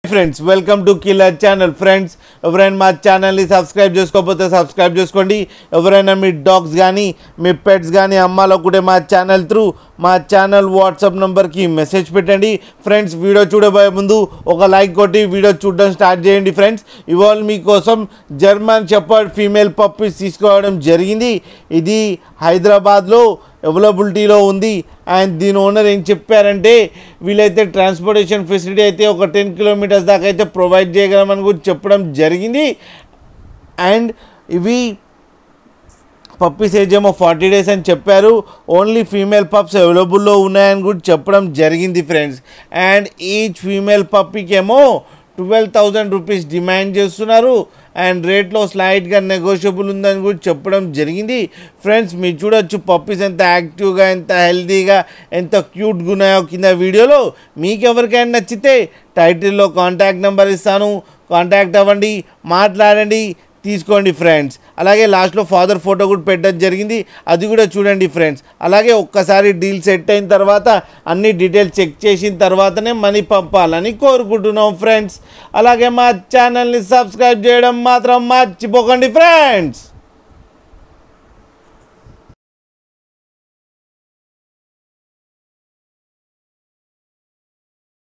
friends welcome to killer channel friends ఎవరైనా మా ఛానల్ని సబ్స్క్రైబ్ చేసుకోకపోతే సబ్స్క్రైబ్ చేసుకోండి ఎవరైనా మీ డాగ్స్ కానీ మీ పెట్స్ కానీ అమ్మాలనుకుంటే మా ఛానల్ త్రూ మా ఛానల్ వాట్సాప్ నెంబర్కి మెసేజ్ పెట్టండి ఫ్రెండ్స్ వీడియో చూడబోయే ముందు ఒక లైక్ కొట్టి వీడియో చూడడం స్టార్ట్ చేయండి ఫ్రెండ్స్ ఇవాళ మీకోసం జర్మన్ షెపర్డ్ ఫీమేల్ పప్పీస్ తీసుకోవడం జరిగింది ఇది హైదరాబాద్లో అవైలబిలిటీలో ఉంది అండ్ దీని ఓనర్ ఏం చెప్పారంటే వీళ్ళైతే ట్రాన్స్పోర్టేషన్ ఫెసిలిటీ అయితే ఒక టెన్ కిలోమీటర్స్ దాకా అయితే ప్రొవైడ్ చేయగలమని కూడా చెప్పడం జరిగింది అండ్ ఇవి పప్పీస్ ఏజ్ ఏమో ఫార్టీ డేస్ అని చెప్పారు ఓన్లీ ఫీమేల్ పప్స్ అవైలబుల్లో ఉన్నాయని కూడా చెప్పడం జరిగింది ఫ్రెండ్స్ అండ్ ఈచ్ ఫీమేల్ పప్పీకి ఏమో ట్వెల్వ్ థౌజండ్ రూపీస్ డిమాండ్ చేస్తున్నారు అండ్ రేట్లో స్లైట్గా నెగోషియబుల్ ఉందని కూడా చెప్పడం జరిగింది ఫ్రెండ్స్ మీరు చూడొచ్చు పప్పీస్ ఎంత యాక్టివ్గా ఎంత హెల్తీగా ఎంత క్యూట్గా ఉన్నాయో కింద వీడియోలో మీకు ఎవరికైనా నచ్చితే టైటిల్లో కాంటాక్ట్ నెంబర్ ఇస్తాను కాంటాక్ట్ అవ్వండి మాట్లాడండి తీసుకోండి ఫ్రెండ్స్ అలాగే లాస్ట్లో ఫాదర్ ఫోటో కూడా పెట్టడం జరిగింది అది కూడా చూడండి ఫ్రెండ్స్ అలాగే ఒక్కసారి డీల్ సెట్ అయిన తర్వాత అన్ని డీటెయిల్స్ చెక్ చేసిన తర్వాతనే మనీ పంపాలని కోరుకుంటున్నాం ఫ్రెండ్స్ అలాగే మా ఛానల్ని సబ్స్క్రైబ్ చేయడం మాత్రం మర్చిపోకండి ఫ్రెండ్స్